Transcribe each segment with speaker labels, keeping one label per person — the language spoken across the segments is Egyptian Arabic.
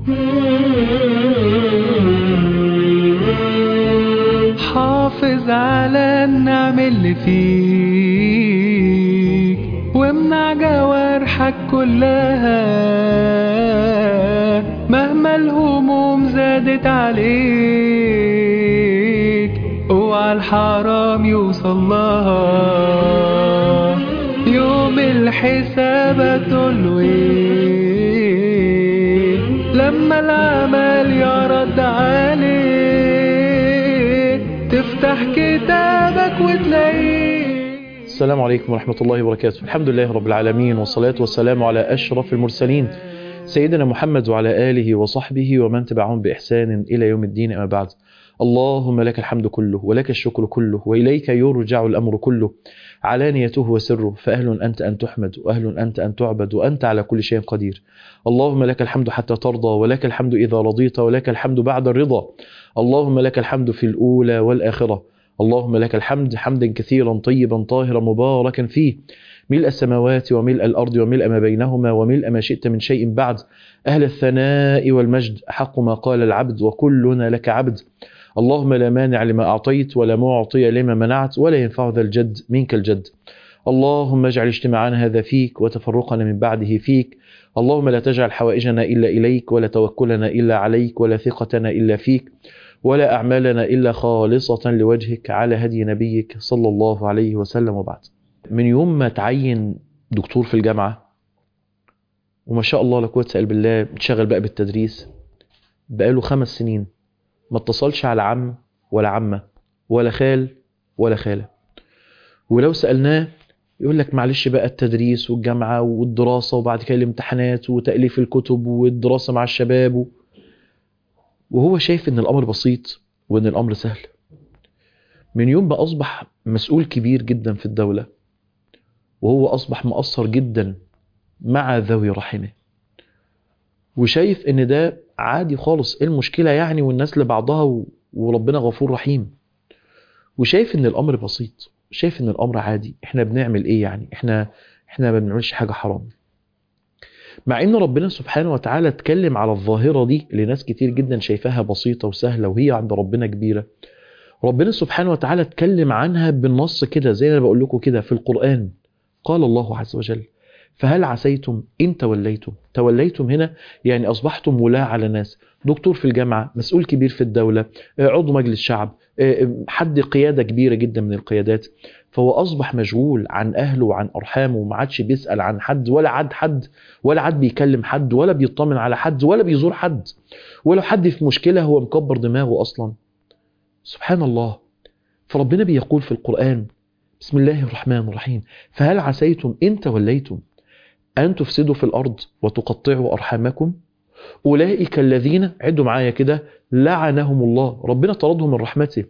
Speaker 1: حافظ على النعم اللي فيك وامنع جوارحك كلها مهما الهموم زادت عليك اوعى الحرام يوصل لها يوم الحساب تقول ايه لما العمل يرد عليك تفتح كتابك وتلاقيه
Speaker 2: السلام عليكم ورحمة الله وبركاته الحمد لله رب العالمين والصلاة والسلام على أشرف المرسلين سيدنا محمد وعلى آله وصحبه ومن تبعهم بإحسان إلى يوم الدين أما بعد اللهم لك الحمد كله ولك الشكر كله وإليك يرجع الأمر كله علانيته وسره فأهل أنت أن تحمد وأهل أنت أن تعبد وأنت على كل شيء قدير اللهم لك الحمد حتى ترضى ولك الحمد إذا رضيت ولك الحمد بعد الرضا اللهم لك الحمد في الأولى والآخرة اللهم لك الحمد حمدا كثيرا طيبا طاهرا مباركا فيه ملء السماوات وملء الأرض وملء ما بينهما وملء ما شئت من شيء بعد أهل الثناء والمجد حق ما قال العبد وكلنا لك عبد اللهم لا مانع لما أعطيت ولا معطي لما منعت ولا ينفع ذا الجد منك الجد اللهم اجعل اجتماعنا هذا فيك وتفرقنا من بعده فيك اللهم لا تجعل حوائجنا إلا إليك ولا توكلنا إلا عليك ولا ثقتنا إلا فيك ولا أعمالنا إلا خالصة لوجهك على هدي نبيك صلى الله عليه وسلم وبعد من يوم ما تعين دكتور في الجامعة وما شاء الله لا قوة إلا بالله بتشغل بقى بالتدريس بقاله خمس سنين ما اتصلش على عم ولا عمة ولا خال ولا خالة ولو سألناه يقول لك معلش بقى التدريس والجامعة والدراسة وبعد كده الامتحانات وتأليف الكتب والدراسة مع الشباب و... وهو شايف ان الامر بسيط وان الامر سهل من يوم ما اصبح مسؤول كبير جدا في الدولة وهو اصبح مقصر جدا مع ذوي رحمه وشايف ان ده عادي خالص ايه المشكلة يعني والناس لبعضها و... وربنا غفور رحيم وشايف ان الامر بسيط شايف ان الامر عادي احنا بنعمل ايه يعني احنا احنا ما بنعملش حاجة حرام مع ان ربنا سبحانه وتعالى اتكلم على الظاهرة دي اللي ناس كتير جدا شايفاها بسيطة وسهلة وهي عند ربنا كبيرة ربنا سبحانه وتعالى اتكلم عنها بالنص كده زي ما بقول لكم كده في القرآن قال الله عز وجل فهل عسيتم إن توليتم توليتم هنا يعني أصبحتم ولاة على ناس دكتور في الجامعة مسؤول كبير في الدولة عضو مجلس شعب حد قيادة كبيرة جدا من القيادات فهو أصبح مشغول عن أهله وعن أرحامه وما عادش بيسأل عن حد ولا عاد حد ولا عاد بيكلم حد ولا بيطمن على حد ولا بيزور حد ولو حد في مشكلة هو مكبر دماغه أصلا سبحان الله فربنا بيقول في القرآن بسم الله الرحمن الرحيم فهل عسيتم إن توليتم أن تفسدوا في الأرض وتقطعوا أرحامكم أولئك الذين عدوا معايا كده لعنهم الله ربنا طردهم من رحمته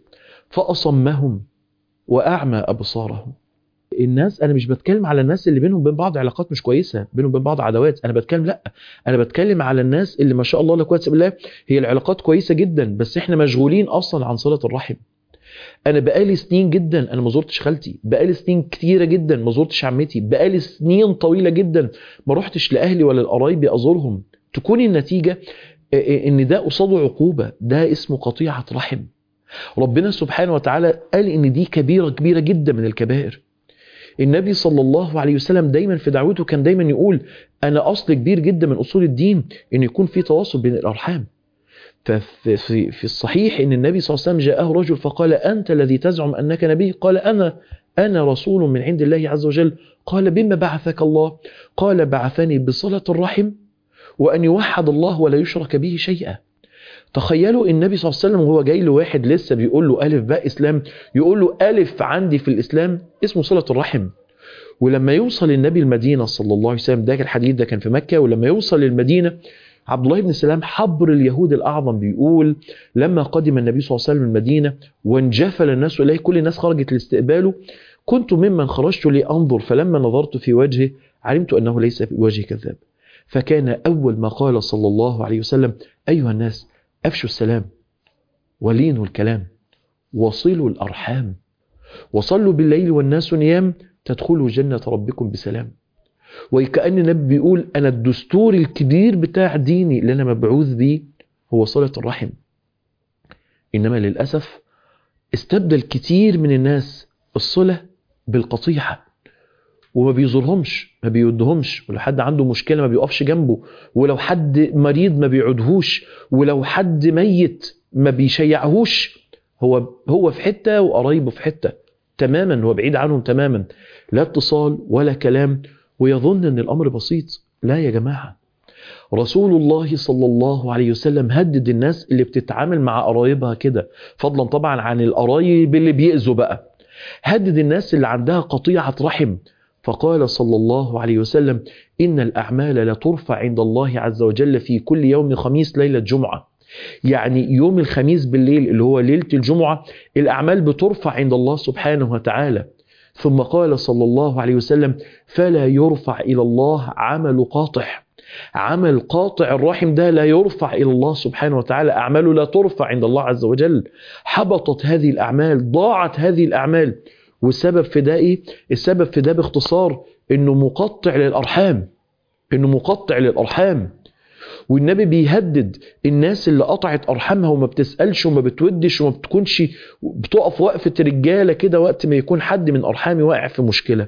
Speaker 2: فأصمهم وأعمى أبصارهم الناس أنا مش بتكلم على الناس اللي بينهم وبين بعض علاقات مش كويسة بينهم وبين بعض عداوات أنا بتكلم لا أنا بتكلم على الناس اللي ما شاء الله لا قوة إلا بالله هي العلاقات كويسة جدا بس إحنا مشغولين أصلا عن صلة الرحم انا بقالي سنين جدا انا ما زرتش خالتي بقالي سنين كتيره جدا ما زرتش عمتي بقالي سنين طويله جدا ما رحتش لاهلي ولا لقرايبي ازورهم تكون النتيجه ان ده قصاده عقوبه ده اسمه قطيعه رحم ربنا سبحانه وتعالى قال ان دي كبيره كبيره جدا من الكبائر النبي صلى الله عليه وسلم دايما في دعوته كان دايما يقول انا اصل كبير جدا من اصول الدين ان يكون في تواصل بين الارحام ففي في الصحيح ان النبي صلى الله عليه وسلم جاءه رجل فقال انت الذي تزعم انك نبي قال انا انا رسول من عند الله عز وجل قال بما بعثك الله قال بعثني بصله الرحم وان يوحد الله ولا يشرك به شيئا تخيلوا النبي صلى الله عليه وسلم وهو جاي له واحد لسه بيقول له الف باء اسلام يقول له الف عندي في الاسلام اسمه صله الرحم ولما يوصل النبي المدينه صلى الله عليه وسلم ده الحديث ده كان في مكه ولما يوصل للمدينه عبد الله بن سلام حبر اليهود الأعظم بيقول لما قدم النبي صلى الله عليه وسلم المدينة وانجفل الناس إليه كل الناس خرجت لاستقباله كنت ممن خرجت لأنظر فلما نظرت في وجهه علمت أنه ليس في وجه كذاب فكان أول ما قال صلى الله عليه وسلم أيها الناس أفشوا السلام ولينوا الكلام وصلوا الأرحام وصلوا بالليل والناس نيام تدخلوا جنة ربكم بسلام وكأن النبي بيقول أنا الدستور الكبير بتاع ديني اللي أنا مبعوث بيه هو صلة الرحم إنما للأسف استبدل كتير من الناس الصلة بالقطيعة وما بيزورهمش ما بيودهمش ولو حد عنده مشكلة ما بيقفش جنبه ولو حد مريض ما بيعودهوش ولو حد ميت ما بيشيعهوش هو هو في حتة وقرايبه في حتة تماما هو بعيد عنهم تماما لا اتصال ولا كلام ويظن ان الامر بسيط لا يا جماعة رسول الله صلى الله عليه وسلم هدد الناس اللي بتتعامل مع قرايبها كده فضلا طبعا عن القرايب اللي بيأذوا بقى هدد الناس اللي عندها قطيعة رحم فقال صلى الله عليه وسلم إن الأعمال لا ترفع عند الله عز وجل في كل يوم خميس ليلة جمعة يعني يوم الخميس بالليل اللي هو ليلة الجمعة الأعمال بترفع عند الله سبحانه وتعالى ثم قال صلى الله عليه وسلم فلا يرفع إلى الله عمل قاطع عمل قاطع الرحم ده لا يرفع إلى الله سبحانه وتعالى أعماله لا ترفع عند الله عز وجل حبطت هذه الأعمال ضاعت هذه الأعمال والسبب في ده إيه؟ السبب في ده باختصار إنه مقطع للأرحام إنه مقطع للأرحام والنبي بيهدد الناس اللي قطعت ارحامها وما بتسالش وما بتودش وما بتكونش بتقف وقفه رجاله كده وقت ما يكون حد من ارحامي واقع في مشكله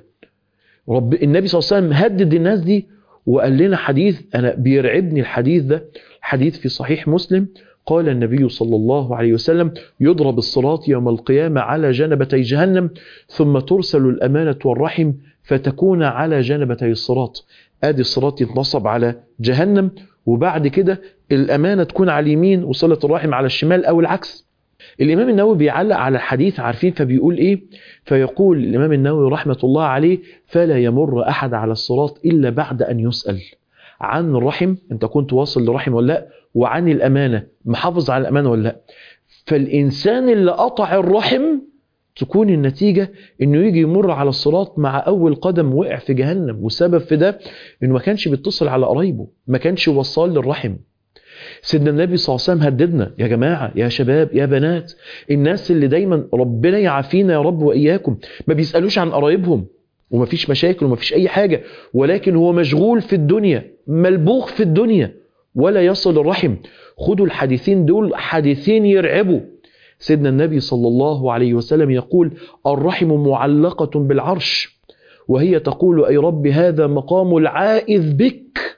Speaker 2: رب النبي صلى الله عليه وسلم هدد الناس دي وقال لنا حديث انا بيرعبني الحديث ده حديث في صحيح مسلم قال النبي صلى الله عليه وسلم يضرب الصراط يوم القيامة على جنبتي جهنم ثم ترسل الأمانة والرحم فتكون على جنبتي الصراط ادي الصراط يتنصب على جهنم وبعد كده الأمانة تكون على اليمين وصلة الرحم على الشمال أو العكس الإمام النووي بيعلق على الحديث عارفين فبيقول إيه فيقول الإمام النووي رحمة الله عليه فلا يمر أحد على الصراط إلا بعد أن يسأل عن الرحم أنت كنت واصل لرحم ولا لا وعن الأمانة محافظ على الأمانة ولا لا فالإنسان اللي قطع الرحم تكون النتيجة انه يجي يمر على الصراط مع اول قدم وقع في جهنم والسبب في ده انه ما كانش بيتصل على قرايبه ما كانش وصال للرحم سيدنا النبي صلى الله عليه وسلم هددنا يا جماعة يا شباب يا بنات الناس اللي دايما ربنا يعافينا يا رب وإياكم ما بيسألوش عن قرايبهم ومفيش مشاكل ومفيش أي حاجة ولكن هو مشغول في الدنيا ملبوخ في الدنيا ولا يصل الرحم خدوا الحديثين دول حديثين يرعبوا سيدنا النبي صلى الله عليه وسلم يقول الرحم معلقة بالعرش وهي تقول أي رب هذا مقام العائذ بك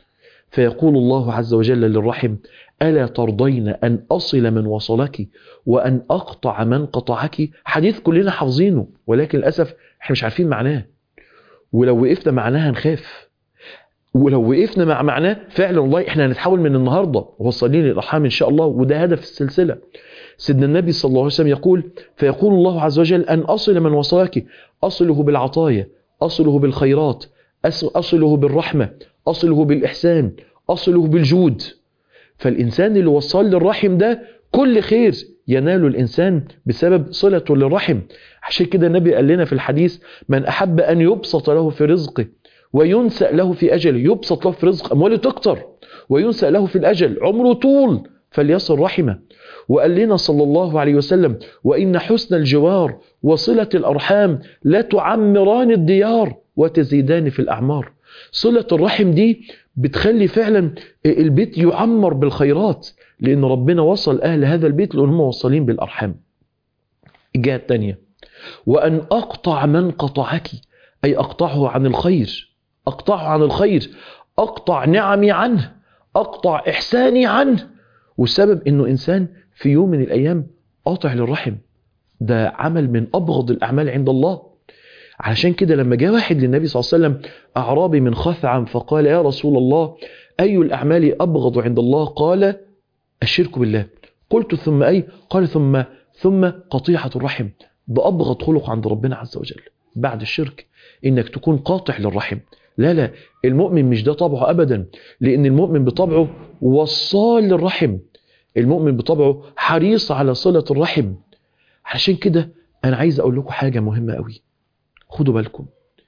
Speaker 2: فيقول الله عز وجل للرحم ألا ترضين أن أصل من وصلك وأن أقطع من قطعك حديث كلنا حافظينه ولكن للأسف احنا مش عارفين معناه ولو وقفنا معناها نخاف ولو وقفنا مع معناه فعلا والله احنا هنتحول من النهارده وصلين للارحام ان شاء الله وده هدف السلسله سيدنا النبي صلى الله عليه وسلم يقول فيقول الله عز وجل أن أصل من وصلك أصله بالعطايا أصله بالخيرات أصله بالرحمة أصله بالإحسان أصله بالجود فالإنسان اللي وصل للرحم ده كل خير ينال الإنسان بسبب صلته للرحم عشان كده النبي قال لنا في الحديث من أحب أن يبسط له في رزقه وينسأ له في أجله يبسط له في رزق أمواله تكتر وينسأ له في الأجل عمره طول فليصل رحمه وقال لنا صلى الله عليه وسلم وإن حسن الجوار وصلة الأرحام لا تعمران الديار وتزيدان في الأعمار صلة الرحم دي بتخلي فعلا البيت يعمر بالخيرات لأن ربنا وصل أهل هذا البيت لأن هم وصلين بالأرحام الجهة الثانية وأن أقطع من قطعك أي أقطعه عن الخير أقطعه عن الخير أقطع نعمي عنه أقطع إحساني عنه والسبب أنه إنسان في يوم من الأيام قاطع للرحم ده عمل من أبغض الأعمال عند الله علشان كده لما جاء واحد للنبي صلى الله عليه وسلم أعرابي من خثعم فقال يا رسول الله أي الأعمال أبغض عند الله قال الشرك بالله قلت ثم أي قال ثم ثم قطيعة الرحم ده أبغض خلق عند ربنا عز وجل بعد الشرك إنك تكون قاطع للرحم لا لا المؤمن مش ده طبعه أبدا لأن المؤمن بطبعه وصال للرحم المؤمن بطبعه حريص على صلة الرحم عشان كده أنا عايز أقول لكم حاجة مهمة قوي خدوا بالكم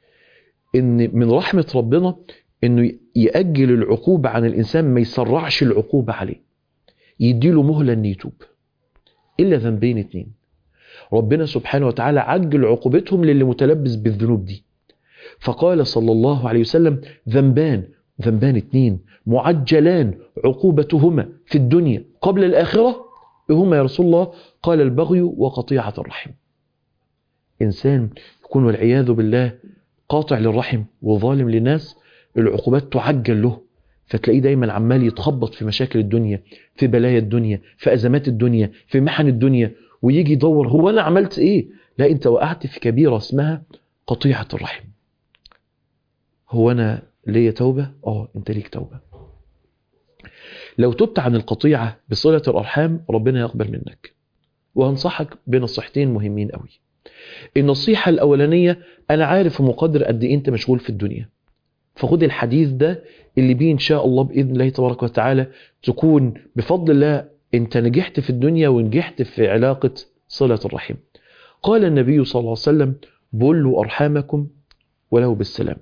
Speaker 2: إن من رحمة ربنا إنه يأجل العقوبة عن الإنسان ما يسرعش العقوبة عليه يديله مهلة إن يتوب إلا ذنبين اتنين ربنا سبحانه وتعالى عجل عقوبتهم للي متلبس بالذنوب دي فقال صلى الله عليه وسلم ذنبان ذنبان اتنين معجلان عقوبتهما في الدنيا قبل الآخرة هما يا رسول الله قال البغي وقطيعة الرحم إنسان يكون والعياذ بالله قاطع للرحم وظالم للناس العقوبات تعجل له فتلاقيه دايما عمال يتخبط في مشاكل الدنيا في بلايا الدنيا في أزمات الدنيا في محن الدنيا ويجي يدور هو أنا عملت إيه لا أنت وقعت في كبيرة اسمها قطيعة الرحم هو أنا ليا توبة آه أنت ليك توبة لو تبت عن القطيعة بصلة الأرحام ربنا يقبل منك وهنصحك بنصيحتين مهمين قوي النصيحة الأولانية أنا عارف ومقدر قد إيه أنت مشغول في الدنيا فخد الحديث ده اللي بيه إن شاء الله بإذن الله تبارك وتعالى تكون بفضل الله أنت نجحت في الدنيا ونجحت في علاقة صلة الرحم قال النبي صلى الله عليه وسلم بلوا أرحامكم ولو بالسلام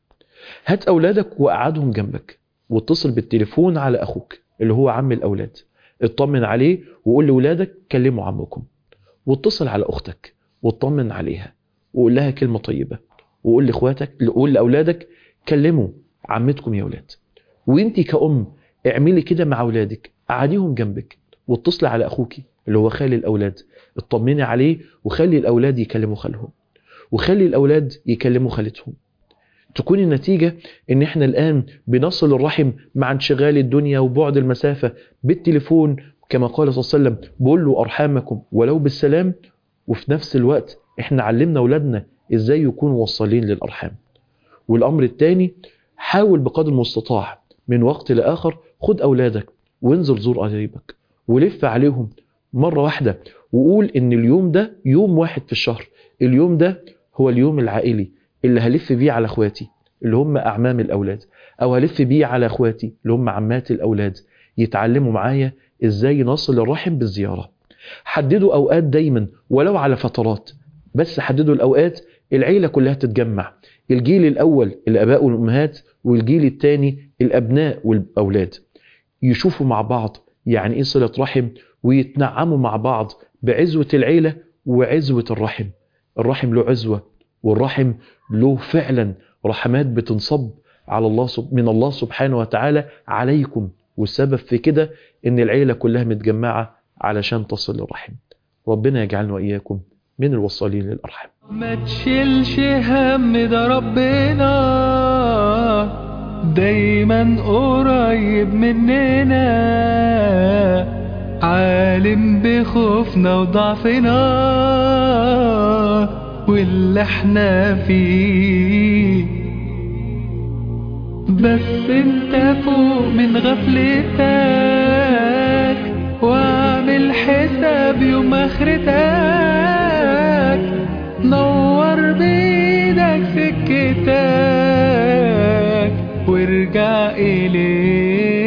Speaker 2: هات أولادك وقعدهم جنبك واتصل بالتليفون على أخوك اللي هو عم الأولاد اطمن عليه وقول لأولادك كلموا عمكم واتصل على أختك واطمن عليها وقول لها كلمة طيبة وقول لإخواتك قول لأولادك كلموا عمتكم يا أولاد وانت كأم اعملي كده مع أولادك قعديهم جنبك واتصلي على أخوك اللي هو خالي الأولاد اطمني عليه وخلي الأولاد يكلموا خالهم وخلي الأولاد يكلموا خالتهم تكون النتيجة ان احنا الآن بنصل الرحم مع انشغال الدنيا وبعد المسافة بالتليفون كما قال صلى الله عليه وسلم بقول أرحامكم ولو بالسلام وفي نفس الوقت احنا علمنا أولادنا ازاي يكونوا موصلين للأرحام والأمر الثاني حاول بقدر المستطاع من وقت لآخر خد أولادك وانزل زور قريبك ولف عليهم مرة واحدة وقول ان اليوم ده يوم واحد في الشهر اليوم ده هو اليوم العائلي اللي هلف بيه على اخواتي اللي هم اعمام الاولاد او هلف بيه على اخواتي اللي هم عمات الاولاد يتعلموا معايا ازاي نصل الرحم بالزيارة حددوا اوقات دايما ولو على فترات بس حددوا الاوقات العيلة كلها تتجمع الجيل الاول الاباء والامهات والجيل الثاني الابناء والاولاد يشوفوا مع بعض يعني ايه صلة رحم ويتنعموا مع بعض بعزوة العيلة وعزوة الرحم الرحم له عزوة والرحم له فعلا رحمات بتنصب على الله من الله سبحانه وتعالى عليكم والسبب في كده ان العيلة كلها متجمعة علشان تصل الرحم ربنا يجعلنا وإياكم من الوصالين للأرحام
Speaker 1: ما تشيلش هم ده ربنا دايما قريب مننا عالم بخوفنا وضعفنا واللي احنا فيه بس انت فوق من غفلتك واعمل حساب يوم اخرتك نور بيدك سكتك وارجع اليه